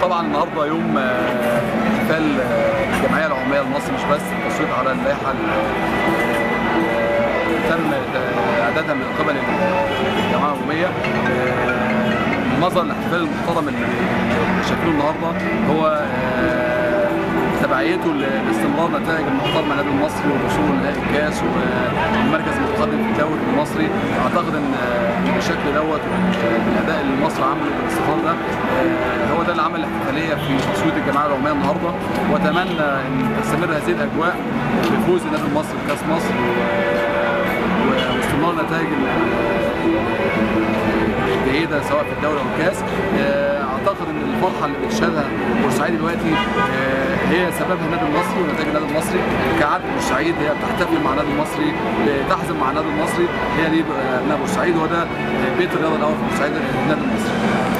طبعا النهارده يوم آه، احتفال آه، الجمعيه العموميه لمصر مش بس التصويت على اللائحه ال- آه، تم آه، اعدادها من قبل الجمعيه العموميه آه، نظرا للاحتفال المحترم اللي شايفينه النهارده هو آه، تبعيته لاستمرار نتائج المحترمه النادي المصري والوصول لنهائي الكاس والمركز المتقدم في الدوري المصري اعتقد ان آه، بالشكل دوت بالاداء اللي مصر عمله بالاستقرار ده آه، هو ده اللي عمل الاحتفاليه في تصويت الجمعيه العموميه النهارده واتمنى ان تستمر هذه الاجواء بفوز النادي المصري بكاس مصر و- و- واستمرار نتائج الجيده سواء في الدوري او الكاس آه، اعتقد ان الفرحه اللي بتشهدها بورسعيد دلوقتي آه، هي سببها النادي المصري ونتائج النادي المصري كعادة بورسعيد هي بتحتفل مع النادي المصري بتحزن مع النادي المصري هي دي ابناء بورسعيد وده بيت الرياضه الاول في بورسعيد النادي المصري